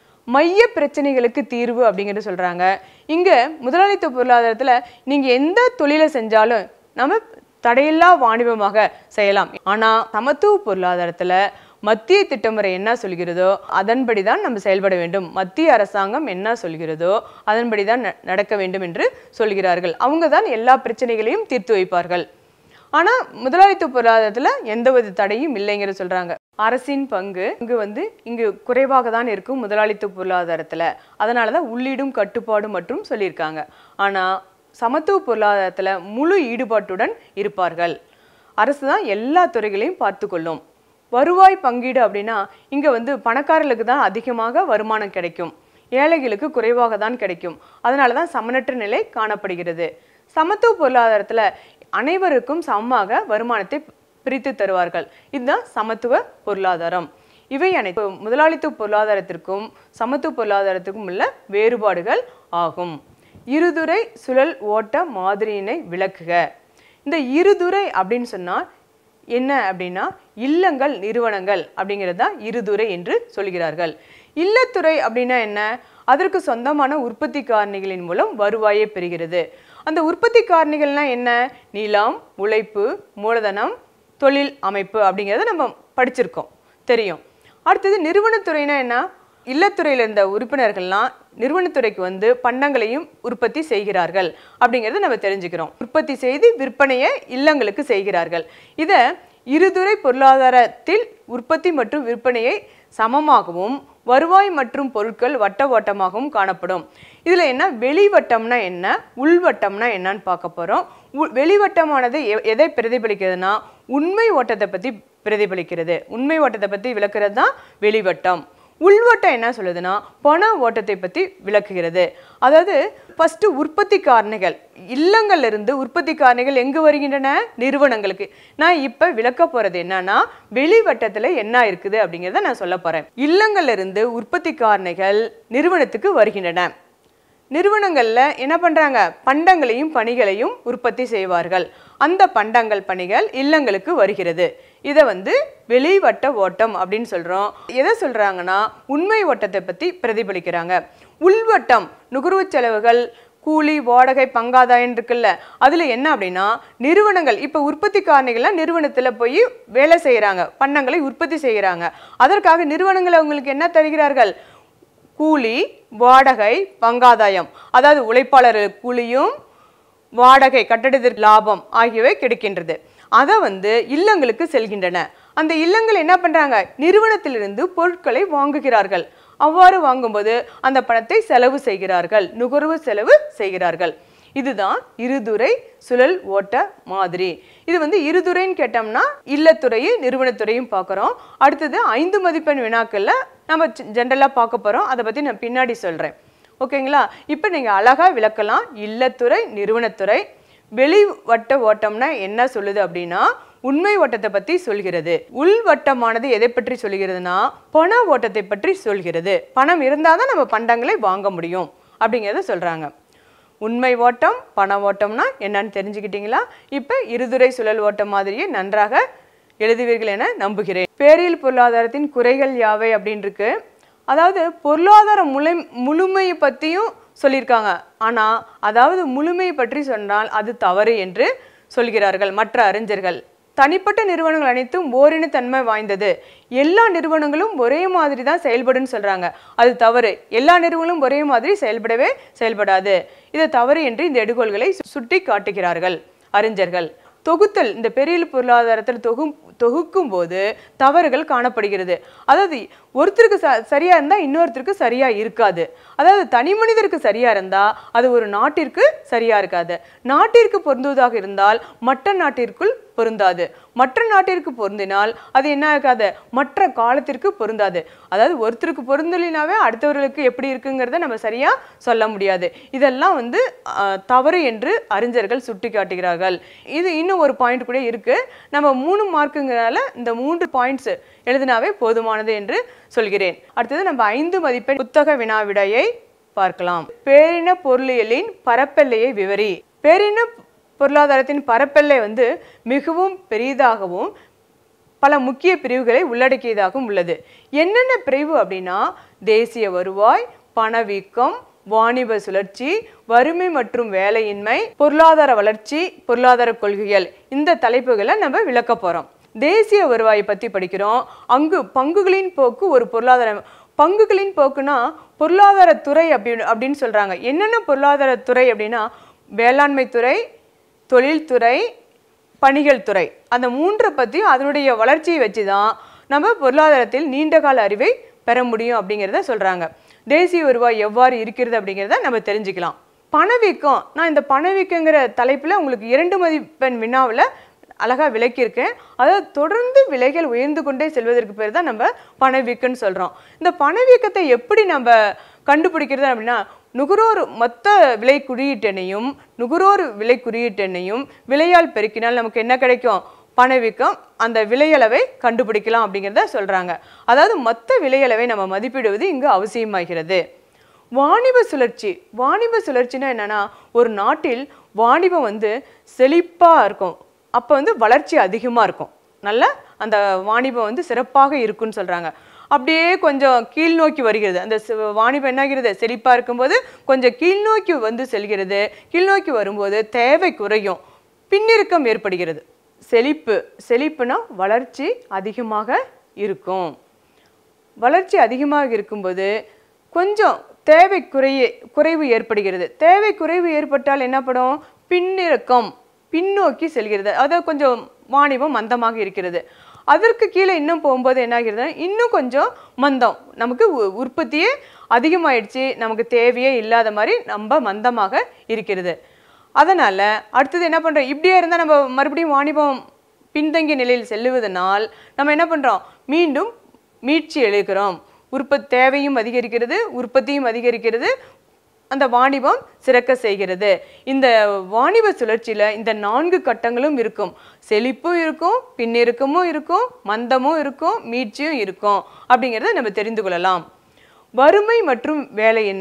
மைய பிரச்சனைகளுக்கு தீர்வு அப்படிங்கிறது சொல்றாங்க இங்க முதலாளித்துவ பொருளாதாரத்துல நீங்க எந்த தொழிலை செஞ்சாலும் நம்ம தடையில்லா வாணிபமாக செய்யலாம் ஆனா சமத்துவ பொருளாதாரத்துல மத்திய திட்டமுறை என்ன சொல்கிறதோ அதன்படி தான் நம்ம செயல்பட வேண்டும் மத்திய அரசாங்கம் என்ன சொல்கிறதோ அதன்படி தான் ந- நடக்க வேண்டும் என்று சொல்கிறார்கள் அவங்க தான் எல்லா பிரச்சனைகளையும் தீர்த்து வைப்பார்கள் ஆனா முதலாளித்துவ பொருளாதாரத்துல எந்த ஒரு தடையும் இல்லைங்கிற சொல்றாங்க அரசின் பங்கு இங்கு வந்து இங்கு குறைவாக தான் இருக்கும் முதலாளித்துவ பொருளாதாரத்துல அதனால தான் உள்ளீடும் கட்டுப்பாடு மற்றும் சொல்லியிருக்காங்க ஆனா சமத்துவ பொருளாதாரத்துல முழு ஈடுபாட்டுடன் இருப்பார்கள் அரசு தான் எல்லா துறைகளையும் பார்த்து கொள்ளும் வருவாய் பங்கீடு அப்படின்னா இங்க வந்து பணக்காரர்களுக்கு தான் அதிகமாக வருமானம் கிடைக்கும் ஏழைகளுக்கு குறைவாக தான் கிடைக்கும் அதனால தான் சமனற்ற நிலை காணப்படுகிறது சமத்துவ பொருளாதாரத்துல அனைவருக்கும் சமமாக வருமானத்தை பிரித்து தருவார்கள் இதுதான் சமத்துவ பொருளாதாரம் இவை அனைத்து முதலாளித்துவ பொருளாதாரத்திற்கும் சமத்துவ பொருளாதாரத்திற்கும் உள்ள வேறுபாடுகள் ஆகும் இருதுறை சுழல் ஓட்ட மாதிரியினை விளக்குக இந்த இருதுறை அப்படின்னு சொன்னா என்ன அப்படின்னா இல்லங்கள் நிறுவனங்கள் அப்படிங்கிறது தான் இருதுறை என்று சொல்கிறார்கள் இல்லத்துறை அப்படின்னா என்ன அதற்கு சொந்தமான உற்பத்தி காரணிகளின் மூலம் வருவாயை பெறுகிறது அந்த உற்பத்தி காரணிகள்னா என்ன நிலம் உழைப்பு மூலதனம் தொழில் அமைப்பு அப்படிங்கிறத நம்ம படிச்சிருக்கோம் தெரியும் அடுத்தது நிறுவனத்துறைனா என்ன இல்லத்துறையில் இருந்த உறுப்பினர்கள்லாம் நிறுவனத்துறைக்கு வந்து பண்டங்களையும் உற்பத்தி செய்கிறார்கள் அப்படிங்கிறத நம்ம தெரிஞ்சுக்கிறோம் உற்பத்தி செய்து விற்பனையை இல்லங்களுக்கு செய்கிறார்கள் இதை இருதுறை பொருளாதாரத்தில் உற்பத்தி மற்றும் விற்பனையை சமமாகவும் வருவாய் மற்றும் பொருட்கள் வட்ட ஓட்டமாகவும் காணப்படும் இதில் என்ன வெளிவட்டம்னா என்ன உள்வட்டம்னா என்னன்னு பார்க்க போகிறோம் வெளிவட்டமானது எ- எதை பிரதிபலிக்கிறதுனா உண்மை ஓட்டத்தை பற்றி பிரதிபலிக்கிறது உண்மை ஓட்டத்தை பற்றி விளக்குறது தான் வெளிவட்டம் உள்வட்டம் என்ன சொல்லுதுன்னா பண ஓட்டத்தை பற்றி விளக்குகிறது அதாவது ஃபர்ஸ்ட் உற்பத்தி காரணிகள் இல்லங்கள்ல இருந்து உற்பத்தி காரணிகள் எங்கு வருகின்றன நிறுவனங்களுக்கு நான் இப்போ விளக்க போறது என்னன்னா வெளிவட்டத்தில் என்ன இருக்குது அப்படிங்கிறத நான் சொல்ல போறேன் இல்லங்கள்ல இருந்து உற்பத்தி காரணிகள் நிறுவனத்துக்கு வருகின்றன நிறுவனங்கள்ல என்ன பண்றாங்க பண்டங்களையும் பணிகளையும் உற்பத்தி செய்வார்கள் அந்த பண்டங்கள் பணிகள் இல்லங்களுக்கு வருகிறது இதை வந்து வெளிவட்ட ஓட்டம் அப்படின்னு சொல்கிறோம் எதை சொல்கிறாங்கன்னா உண்மை ஓட்டத்தை பற்றி பிரதிபலிக்கிறாங்க உள்வட்டம் நுகர்வு செலவுகள் கூலி வாடகை பங்காதாயம் இருக்குல்ல அதில் என்ன அப்படின்னா நிறுவனங்கள் இப்போ உற்பத்தி காரணிகள்லாம் நிறுவனத்தில் போய் வேலை செய்கிறாங்க பண்டங்களை உற்பத்தி செய்கிறாங்க அதற்காக நிறுவனங்கள் அவங்களுக்கு என்ன தருகிறார்கள் கூலி வாடகை பங்காதாயம் அதாவது உழைப்பாளர்கள் கூலியும் வாடகை கட்டடத்திற்கு லாபம் ஆகியவை கிடைக்கின்றது அதை வந்து இல்லங்களுக்கு செல்கின்றன அந்த இல்லங்கள் என்ன பண்றாங்க நிறுவனத்திலிருந்து பொருட்களை வாங்குகிறார்கள் அவ்வாறு வாங்கும்போது அந்த பணத்தை செலவு செய்கிறார்கள் நுகர்வு செலவு செய்கிறார்கள் இதுதான் இருதுறை சுழல் ஓட்ட மாதிரி இது வந்து இருதுறைன்னு கேட்டோம்னா இல்லத்துறையும் நிறுவனத்துறையும் பார்க்குறோம் அடுத்தது ஐந்து மதிப்பெண் வினாக்கள்ல நம்ம ஜென்ரலாக பார்க்க போகிறோம் அதை பற்றி நான் பின்னாடி சொல்கிறேன் ஓகேங்களா இப்போ நீங்கள் அழகாக விளக்கலாம் இல்லத்துறை நிறுவனத்துறை வெளி வட்ட ஓட்டம்னா என்ன சொல்லுது அப்படின்னா உண்மை ஓட்டத்தை பற்றி சொல்கிறது உள் வட்டமானது எதை பற்றி சொல்கிறதுனா பண ஓட்டத்தை பற்றி சொல்கிறது பணம் இருந்தால் தான் நம்ம பண்டங்களை வாங்க முடியும் அப்படிங்கிறத சொல்கிறாங்க உண்மை ஓட்டம் பண ஓட்டம்னா என்னன்னு தெரிஞ்சுக்கிட்டீங்களா இப்போ இருதுறை சுழல் ஓட்டம் மாதிரியே நன்றாக எழுதுவீர்கள் என நம்புகிறேன் பேரியல் பொருளாதாரத்தின் குறைகள் யாவை அப்படின்னு இருக்கு அதாவது பொருளாதார முழு முழுமையை பற்றியும் சொல்லியிருக்காங்க ஆனால் அதாவது முழுமையை பற்றி சொன்னால் அது தவறு என்று சொல்கிறார்கள் மற்ற அறிஞர்கள் தனிப்பட்ட நிறுவனங்கள் அனைத்தும் ஓரினத்தன்மை வாய்ந்தது எல்லா நிறுவனங்களும் ஒரே மாதிரி தான் செயல்படுன்னு சொல்றாங்க அது தவறு எல்லா நிறுவனங்களும் ஒரே மாதிரி செயல்படவே செயல்படாது இது தவறு என்று இந்த எடுகோள்களை சுட்டி காட்டுகிறார்கள் அறிஞர்கள் தொகுத்தல் இந்த பெரிய பொருளாதாரத்தில் தொகு தொகுக்கும் போது தவறுகள் காணப்படுகிறது அதாவது ஒருத்தருக்கு ச சரியா இருந்தா இன்னொருத்தருக்கு சரியா இருக்காது அதாவது தனி மனிதருக்கு சரியா இருந்தா அது ஒரு நாட்டிற்கு சரியா இருக்காது நாட்டிற்கு பொருந்துவதாக இருந்தால் மற்ற நாட்டிற்குள் பொருந்தாது மற்ற நாட்டிற்கு பொருந்தினால் அது என்ன ஆகாது மற்ற காலத்திற்கு பொருந்தாது அதாவது ஒருத்தருக்கு பொருந்தலினாவே அடுத்தவர்களுக்கு எப்படி இருக்குங்கிறத நம்ம சரியா சொல்ல முடியாது இதெல்லாம் வந்து ஆஹ், தவறு என்று அறிஞர்கள் சுட்டி காட்டுகிறார்கள் இது இன்னும் ஒரு பாயிண்ட் கூட இருக்கு நம்ம மூணு மார்க்குங்கிறனால இந்த மூன்று பாயிண்ட்ஸ் எழுதினாவே போதுமானது என்று சொல்கிறேன் அடுத்தது நம்ம ஐந்து மதிப்பெண் புத்தக வினாவிடையை பார்க்கலாம் பேரின பொருளியலின் பரப்பெல்லையை விவரி பேரின பொருளாதாரத்தின் பரப்பெல்லை வந்து மிகவும் பெரிதாகவும் பல முக்கிய பிரிவுகளை உள்ளடக்கியதாகவும் உள்ளது என்னென்ன பிரிவு அப்படின்னா தேசிய வருவாய் பணவீக்கம் வாணிப சுழற்சி வறுமை மற்றும் வேலையின்மை பொருளாதார வளர்ச்சி பொருளாதார கொள்கைகள் இந்த தலைப்புகளை நம்ம விளக்க போறோம் தேசிய வருவாயை பத்தி படிக்கிறோம் அங்கு பங்குகளின் போக்கு ஒரு பொருளாதார பங்குகளின் போக்குனா பொருளாதார துறை அப்படின்னு அப்படின்னு சொல்றாங்க என்னென்ன பொருளாதார துறை அப்படின்னா வேளாண்மை துறை தொழில்துறை பணிகள் துறை அந்த மூன்றை பற்றியும் அதனுடைய வளர்ச்சியை வச்சு தான் நம்ம பொருளாதாரத்தில் நீண்டகால அறிவை பெற முடியும் அப்படிங்கிறத சொல்கிறாங்க தேசிய வருவாய் எவ்வாறு இருக்கிறது அப்படிங்கிறத நம்ம தெரிஞ்சுக்கலாம் பணவீக்கம் நான் இந்த பணவீக்கங்கிற தலைப்பில் உங்களுக்கு இரண்டு மதிப்பெண் வினாவில் அழகாக விளக்கியிருக்கேன் அதாவது தொடர்ந்து விலைகள் உயர்ந்து கொண்டே செல்வதற்கு பேர் தான் நம்ம பணவீக்கம்னு சொல்கிறோம் இந்த பணவீக்கத்தை எப்படி நம்ம கண்டுபிடிக்கிறது அப்படின்னா நுகர்வோர் மொத்த விலை குறியீட்டெண்ணையும் நுகர்வோர் விலை குறியீட்டெண்ணையும் விலையால் பெருக்கினால் நமக்கு என்ன கிடைக்கும் பணவீக்கம் அந்த விலையளவை கண்டுபிடிக்கலாம் அப்படிங்கிறத சொல்கிறாங்க அதாவது மொத்த விலையளவை நம்ம மதிப்பிடுவது இங்கு அவசியமாகிறது வாணிப சுழற்சி வாணிப சுழற்சினா என்னன்னா ஒரு நாட்டில் வாணிபம் வந்து செழிப்பாக இருக்கும் அப்போ வந்து வளர்ச்சி அதிகமாக இருக்கும் நல்ல அந்த வாணிபம் வந்து சிறப்பாக இருக்குன்னு சொல்கிறாங்க அப்படியே கொஞ்சம் கீழ் நோக்கி வருகிறது அந்த சி- வாணிபம் என்னாகிறது செழிப்பாக இருக்கும்போது கொஞ்சம் கீழ் நோக்கி வந்து செல்கிறது கீழ் நோக்கி வரும்போது தேவை குறையும் பின்னிறுக்கம் ஏற்படுகிறது செழிப்பு செழிப்புனா வளர்ச்சி அதிகமாக இருக்கும் வளர்ச்சி அதிகமாக இருக்கும்போது கொஞ்சம் தேவை குறைய குறைவு ஏற்படுகிறது தேவை குறைவு ஏற்பட்டால் என்ன படும் பின்னிறக்கம் பின்னோக்கி செல்கிறது அதாவது கொஞ்சம் வாணிபம் மந்தமாக இருக்கிறது அதற்கு கீழே இன்னும் போகும்போது என்ன ஆகிறதுனா இன்னும் கொஞ்சம் மந்தம் நமக்கு உ- உற்பத்தியே அதிகமாயிடுச்சு நமக்கு தேவையே இல்லாத மாதிரி நம்ம மந்தமாக இருக்கிறது அதனால அடுத்தது என்ன பண்றோம் இப்படியே இருந்தால் நம்ம மறுபடியும் வாணிபம் பின்தங்கிய நிலையில் செல்லுவதனால் நம்ம என்ன பண்றோம் மீண்டும் மீட்சி எழுகிறோம் உற்பத்தி தேவையும் அதிகரிக்கிறது உற்பத்தியும் அதிகரிக்கிறது அந்த வாணிபம் சிறக்க செய்கிறது இந்த வாணிப சுழற்சியில இந்த நான்கு கட்டங்களும் இருக்கும் செழிப்பும் இருக்கும் பின்னிறுக்கமும் இருக்கும் மந்தமும் இருக்கும் மீட்சியும் இருக்கும் அப்படிங்கிறத நம்ம தெரிந்து கொள்ளலாம் வறுமை மற்றும் வேலையின்மை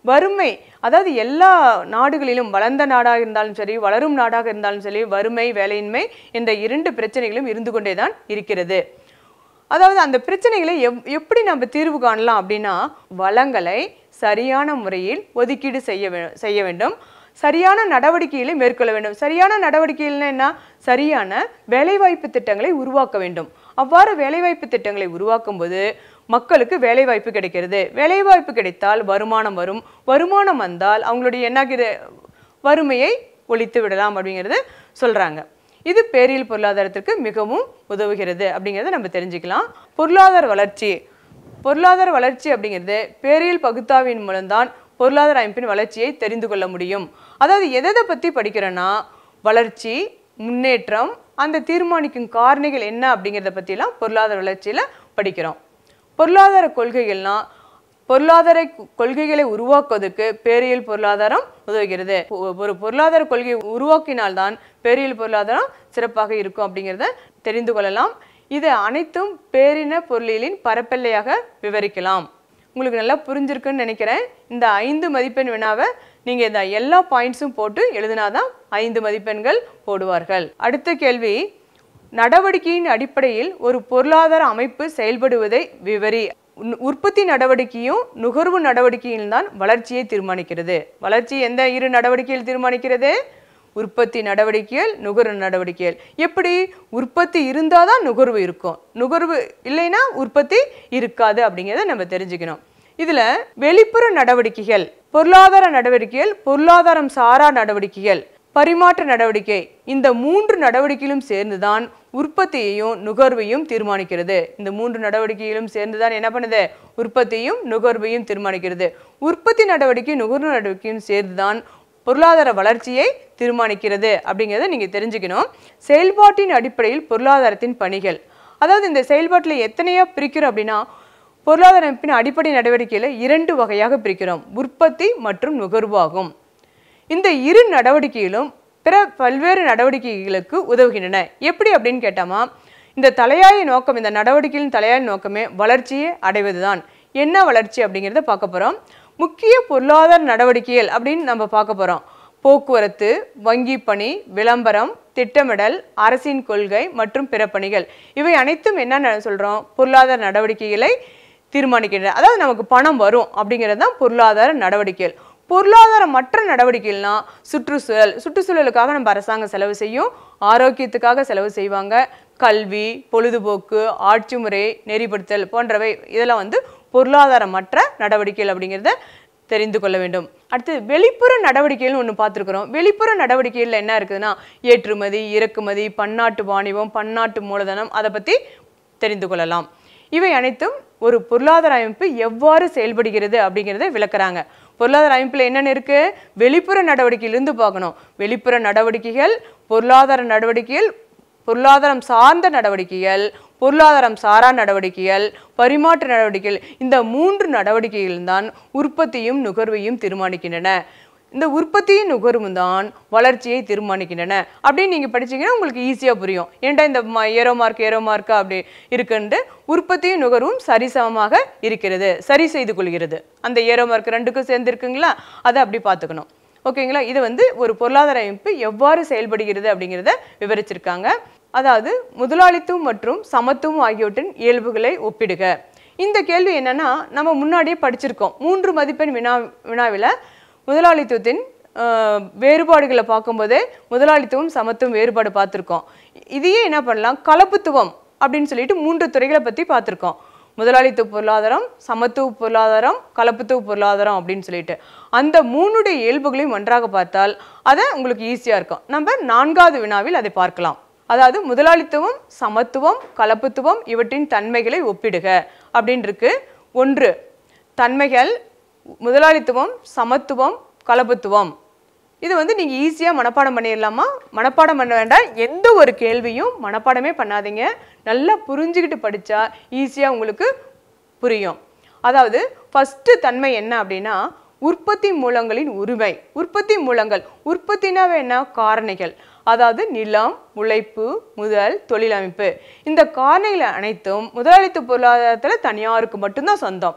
வறுமை அதாவது எல்லா நாடுகளிலும் வளர்ந்த நாடாக இருந்தாலும் சரி வளரும் நாடாக இருந்தாலும் சரி வறுமை வேலையின்மை என்ற இரண்டு பிரச்சனைகளும் இருந்து கொண்டே தான் இருக்கிறது அதாவது அந்த பிரச்சனைகளை எவ் எப்படி நம்ம தீர்வு காணலாம் அப்படின்னா வளங்களை சரியான முறையில் ஒதுக்கீடு செய்ய வே செய்ய வேண்டும் சரியான நடவடிக்கைகளை மேற்கொள்ள வேண்டும் சரியான நடவடிக்கைகள்னா என்ன சரியான வேலைவாய்ப்பு திட்டங்களை உருவாக்க வேண்டும் அவ்வாறு வேலைவாய்ப்பு திட்டங்களை உருவாக்கும் போது மக்களுக்கு வேலைவாய்ப்பு கிடைக்கிறது வேலைவாய்ப்பு கிடைத்தால் வருமானம் வரும் வருமானம் வந்தால் அவங்களுடைய என்ன வறுமையை ஒழித்து விடலாம் அப்படிங்கிறது சொல்றாங்க இது பேரியல் பொருளாதாரத்திற்கு மிகவும் உதவுகிறது அப்படிங்கிறத நம்ம தெரிஞ்சுக்கலாம் பொருளாதார வளர்ச்சி பொருளாதார வளர்ச்சி அப்படிங்கிறது பேரியல் பகுத்தாவின் மூலம்தான் பொருளாதார அமைப்பின் வளர்ச்சியை தெரிந்து கொள்ள முடியும் அதாவது எதை பற்றி படிக்கிறோன்னா வளர்ச்சி முன்னேற்றம் அந்த தீர்மானிக்கும் காரணிகள் என்ன அப்படிங்கிறத பற்றிலாம் பொருளாதார வளர்ச்சியில் படிக்கிறோம் பொருளாதார கொள்கைகள்னா பொருளாதார கொ- கொள்கைகளை உருவாக்குவதற்கு பேரியல் பொருளாதாரம் உதவுகிறது ஒ- ஒரு பொருளாதார கொள்கையை உருவாக்கினால்தான் பேரியல் பொருளாதாரம் சிறப்பாக இருக்கும் அப்படிங்கிறத தெரிந்து கொள்ளலாம் இது அனைத்தும் பேரின பொருளியலின் பரப்பெல்லையாக விவரிக்கலாம் உங்களுக்கு நல்லா புரிஞ்சிருக்குன்னு நினைக்கிறேன் இந்த ஐந்து மதிப்பெண் வினாவை நீங்கள் இந்த எல்லா பாயிண்ட்ஸும் போட்டு எழுதினாதான் ஐந்து மதிப்பெண்கள் போடுவார்கள் அடுத்த கேள்வி நடவடிக்கையின் அடிப்படையில் ஒரு பொருளாதார அமைப்பு செயல்படுவதை விவரி உன்- உற்பத்தி நடவடிக்கையும் நுகர்வு நடவடிக்கையும் தான் வளர்ச்சியை தீர்மானிக்கிறது வளர்ச்சி எந்த இரு நடவடிக்கையில் தீர்மானிக்கிறது உற்பத்தி நடவடிக்கைகள் நுகர்வு நடவடிக்கைகள் எப்படி உற்பத்தி இருந்தால் தான் நுகர்வு இருக்கும் நுகர்வு இல்லைன்னா உற்பத்தி இருக்காது அப்படிங்கிறத நம்ம தெரிஞ்சுக்கணும் இதுல வெளிப்புற நடவடிக்கைகள் பொருளாதார நடவடிக்கைகள் பொருளாதாரம் சாரா நடவடிக்கைகள் பரிமாற்ற நடவடிக்கை இந்த மூன்று நடவடிக்கைகளும் சேர்ந்துதான் உற்பத்தியையும் நுகர்வையும் தீர்மானிக்கிறது இந்த மூன்று நடவடிக்கைகளும் சேர்ந்துதான் என்ன பண்ணுது உற்பத்தியும் நுகர்வையும் தீர்மானிக்கிறது உற்பத்தி நடவடிக்கை நுகர்வு நடவடிக்கையும் சேர்ந்துதான் பொருளாதார வளர்ச்சியை தீர்மானிக்கிறது அப்படிங்கிறத நீங்கள் தெரிஞ்சுக்கணும் செயல்பாட்டின் அடிப்படையில் பொருளாதாரத்தின் பணிகள் அதாவது இந்த செயல்பாட்டில் எத்தனையா பிரிக்கிறோம் அப்படின்னா பொருளாதார அமைப்பின் அடிப்படை நடவடிக்கையில் இரண்டு வகையாக பிரிக்கிறோம் உற்பத்தி மற்றும் நுகர்வு ஆகும் இந்த இரு நடவடிக்கைகளும் பிற பல்வேறு நடவடிக்கைகளுக்கு உதவுகின்றன எப்படி அப்படின்னு கேட்டாமா இந்த தலையாய நோக்கம் இந்த நடவடிக்கையின் தலையாய நோக்கமே வளர்ச்சியை அடைவதுதான் என்ன வளர்ச்சி அப்படிங்கிறத பார்க்க போகிறோம் முக்கிய பொருளாதார நடவடிக்கைகள் அப்படின்னு நம்ம பார்க்க போகிறோம் போக்குவரத்து வங்கி பணி விளம்பரம் திட்டமிடல் அரசின் கொள்கை மற்றும் பிற பணிகள் இவை அனைத்தும் என்ன சொல்கிறோம் பொருளாதார நடவடிக்கைகளை தீர்மானிக்கின்றன அதாவது நமக்கு பணம் வரும் அப்படிங்கிறது தான் பொருளாதார நடவடிக்கைகள் பொருளாதார மற்ற நடவடிக்கைகள்னா சுற்றுச்சூழல் சுற்றுச்சூழலுக்காக நம்ம அரசாங்கம் செலவு செய்யும் ஆரோக்கியத்துக்காக செலவு செய்வாங்க கல்வி பொழுதுபோக்கு ஆட்சி முறை நெறிப்படுத்தல் போன்றவை இதெல்லாம் வந்து பொருளாதார மற்ற நடவடிக்கைகள் அப்படிங்கிறத தெரிந்து கொள்ள வேண்டும் அடுத்து வெளிப்புற நடவடிக்கைகள்னு ஒன்று பார்த்துருக்குறோம் வெளிப்புற நடவடிக்கைகளில் என்ன இருக்குதுன்னா ஏற்றுமதி இறக்குமதி பன்னாட்டு வாணிபம் பன்னாட்டு மூலதனம் அதை பற்றி தெரிந்து கொள்ளலாம் இவை அனைத்தும் ஒரு பொருளாதார அமைப்பு எவ்வாறு செயல்படுகிறது அப்படிங்கிறத விளக்குறாங்க பொருளாதார அமைப்பில் என்னென்ன இருக்கு வெளிப்புற நடவடிக்கையிலிருந்து பார்க்கணும் வெளிப்புற நடவடிக்கைகள் பொருளாதார நடவடிக்கைகள் பொருளாதாரம் சார்ந்த நடவடிக்கைகள் பொருளாதாரம் சாரா நடவடிக்கைகள் பரிமாற்ற நடவடிக்கைகள் இந்த மூன்று நடவடிக்கைகள் தான் உற்பத்தியும் நுகர்வையும் தீர்மானிக்கின்றன இந்த உற்பத்தியும் நுகர்வும் தான் வளர்ச்சியை தீர்மானிக்கின்றன அப்படின்னு நீங்கள் படிச்சீங்கன்னா உங்களுக்கு ஈஸியாக புரியும் ஏன்டா இந்த ம- ஏரோ மார்க் ஏரோ மார்க்கா அப்படி இருக்குன்ட்டு உற்பத்தியும் நுகர்வும் சரிசமமாக இருக்கிறது சரி செய்து கொள்கிறது அந்த ஏரோ மார்க் ரெண்டுக்கும் சேர்ந்து இருக்குங்களா அதை அப்படி பார்த்துக்கணும் ஓகேங்களா இது வந்து ஒரு பொருளாதார அமைப்பு எவ்வாறு செயல்படுகிறது அப்படிங்கிறத விவரிச்சிருக்காங்க அதாவது முதலாளித்துவம் மற்றும் சமத்துவம் ஆகியவற்றின் இயல்புகளை ஒப்பிடுக இந்த கேள்வி என்னன்னா நம்ம முன்னாடியே படிச்சிருக்கோம் மூன்று மதிப்பெண் வினா வினாவில் முதலாளித்துவத்தின் ஆஹ், வேறுபாடுகளை பார்க்கும்போதே முதலாளித்துவம் சமத்துவம் வேறுபாடு பார்த்துருக்கோம் இதையே என்ன பண்ணலாம் கலப்புத்துவம் அப்படின்னு சொல்லிட்டு மூன்று துறைகளை பற்றி பார்த்துருக்கோம் முதலாளித்துவ பொருளாதாரம் சமத்துவ பொருளாதாரம் கலப்புத்துவ பொருளாதாரம் அப்படின்னு சொல்லிட்டு அந்த மூணுடைய இயல்புகளையும் ஒன்றாக பார்த்தால் அதை உங்களுக்கு ஈஸியாக இருக்கும் நம்ம நான்காவது வினாவில் அதை பார்க்கலாம் அதாவது முதலாளித்துவம் சமத்துவம் கலப்புத்துவம் இவற்றின் தன்மைகளை ஒப்பிடுக அப்படின்னு இருக்கு ஒன்று தன்மைகள் முதலாளித்துவம் சமத்துவம் கலப்புத்துவம் இது வந்து நீங்கள் ஈஸியாக மனப்பாடம் பண்ணிடலாமா மனப்பாடம் பண்ண வேண்டாம் எந்த ஒரு கேள்வியும் மனப்பாடமே பண்ணாதீங்க நல்லா புரிஞ்சுக்கிட்டு படித்தா ஈஸியாக உங்களுக்கு புரியும் அதாவது ஃபஸ்ட்டு தன்மை என்ன அப்படின்னா உற்பத்தி மூலங்களின் உரிமை உற்பத்தி மூலங்கள் உற்பத்தினாவே என்ன காரணிகள் அதாவது நிலம் உழைப்பு முதல் தொழிலமைப்பு இந்த காரணிகள் அனைத்தும் முதலாளித்துவ பொருளாதாரத்தில் தனியாருக்கு மட்டும்தான் சொந்தம்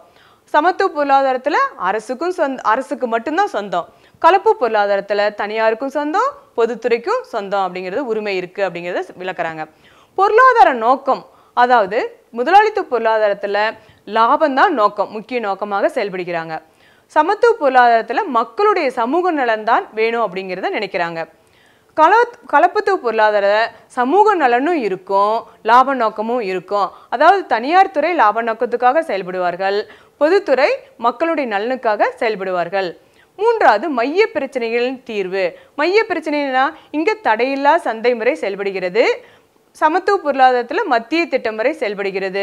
சமத்துவ பொருளாதாரத்தில் அரசுக்கும் சொந்த அரசுக்கு மட்டும்தான் சொந்தம் கலப்பு பொருளாதாரத்தில் தனியாருக்கும் சொந்தம் பொதுத்துறைக்கும் சொந்தம் அப்படிங்கிறது உரிமை இருக்குது அப்படிங்கிறத விளக்குறாங்க பொருளாதார நோக்கம் அதாவது முதலாளித்துவ பொருளாதாரத்தில் லாபம்தான் நோக்கம் முக்கிய நோக்கமாக செயல்படுகிறாங்க சமத்துவ பொருளாதாரத்தில் மக்களுடைய சமூக நலன்தான் வேணும் அப்படிங்கிறத நினைக்கிறாங்க கல கலப்புத்துவ பொருளாதார சமூக நலனும் இருக்கும் லாப நோக்கமும் இருக்கும் அதாவது தனியார் துறை லாப நோக்கத்துக்காக செயல்படுவார்கள் பொதுத்துறை மக்களுடைய நலனுக்காக செயல்படுவார்கள் மூன்றாவது மைய பிரச்சனைகளின் தீர்வு மைய பிரச்சனைனா இங்கே தடையில்லா சந்தை முறை செயல்படுகிறது சமத்துவ பொருளாதாரத்தில் மத்திய திட்டம் முறை செயல்படுகிறது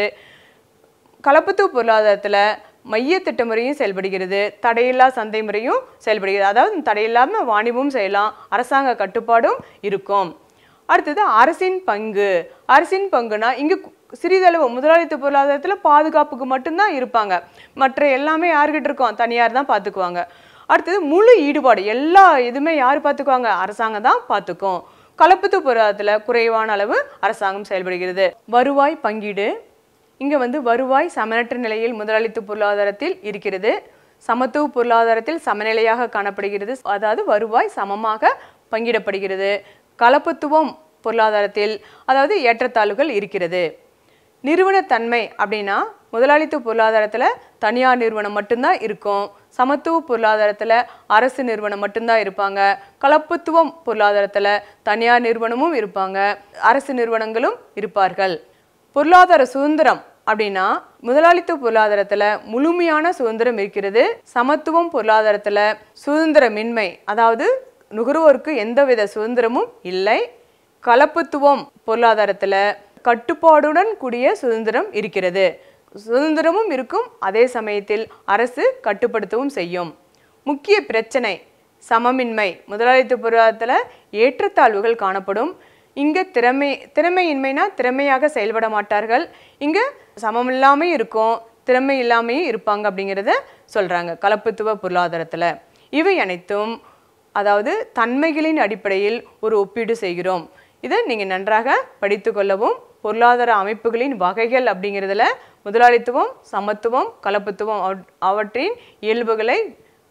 கலப்புத்துவ பொருளாதாரத்தில் மைய திட்ட முறையும் செயல்படுகிறது தடையில்லா சந்தை முறையும் செயல்படுகிறது அதாவது தடையில்லாமல் வாணிபமும் செய்யலாம் அரசாங்க கட்டுப்பாடும் இருக்கும் அடுத்தது அரசின் பங்கு அரசின் பங்குனா இங்கே சிறிதளவு முதலாளித்துவ பொருளாதாரத்தில் பாதுகாப்புக்கு மட்டும்தான் இருப்பாங்க மற்ற எல்லாமே யார்கிட்ட இருக்கும் தனியார் தான் பார்த்துக்குவாங்க அடுத்தது முழு ஈடுபாடு எல்லா இதுவுமே யார் பார்த்துக்குவாங்க அரசாங்கம் தான் பார்த்துக்கும் கலப்புத்துவ பொருளாதாரத்தில் குறைவான அளவு அரசாங்கம் செயல்படுகிறது வருவாய் பங்கீடு இங்கே வந்து வருவாய் சமனற்ற நிலையில் முதலாளித்துவ பொருளாதாரத்தில் இருக்கிறது சமத்துவ பொருளாதாரத்தில் சமநிலையாக காணப்படுகிறது அதாவது வருவாய் சமமாக பங்கிடப்படுகிறது கலப்புத்துவம் பொருளாதாரத்தில் அதாவது ஏற்றத்தாழ்வுகள் இருக்கிறது நிறுவனத்தன்மை அப்படின்னா முதலாளித்துவ பொருளாதாரத்தில் தனியார் நிறுவனம் மட்டும்தான் இருக்கும் சமத்துவ பொருளாதாரத்தில் அரசு நிறுவனம் மட்டும்தான் இருப்பாங்க கலப்புத்துவம் பொருளாதாரத்தில் தனியார் நிறுவனமும் இருப்பாங்க அரசு நிறுவனங்களும் இருப்பார்கள் பொருளாதார சுதந்திரம் அப்படின்னா முதலாளித்துவ பொருளாதாரத்தில் முழுமையான சுதந்திரம் இருக்கிறது சமத்துவம் பொருளாதாரத்தில் சுதந்திரமின்மை அதாவது நுகர்வோருக்கு எந்தவித சுதந்திரமும் இல்லை கலப்புத்துவம் பொருளாதாரத்தில் கட்டுப்பாடுடன் கூடிய சுதந்திரம் இருக்கிறது சுதந்திரமும் இருக்கும் அதே சமயத்தில் அரசு கட்டுப்படுத்தவும் செய்யும் முக்கிய பிரச்சனை சமமின்மை முதலாளித்துவ பொருளாதாரத்தில் ஏற்றத்தாழ்வுகள் காணப்படும் இங்கே திறமை திறமையின்மைனா திறமையாக செயல்பட மாட்டார்கள் இங்கே சமம் இல்லாமல் இருக்கும் திறமை இல்லாமையும் இருப்பாங்க அப்படிங்கிறத சொல்கிறாங்க கலப்புத்துவ பொருளாதாரத்தில் இவை அனைத்தும் அதாவது தன்மைகளின் அடிப்படையில் ஒரு ஒப்பீடு செய்கிறோம் இதை நீங்கள் நன்றாக படித்து கொள்ளவும் பொருளாதார அமைப்புகளின் வகைகள் அப்படிங்கிறதுல முதலாளித்துவம் சமத்துவம் கலப்புத்துவம் அவற்- அவற்றின் இயல்புகளை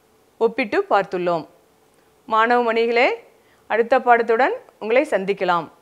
ஒப்பிட்டு பார்த்துள்ளோம் மாணவ மணிகளே அடுத்த பாடத்துடன் உங்களை சந்திக்கலாம்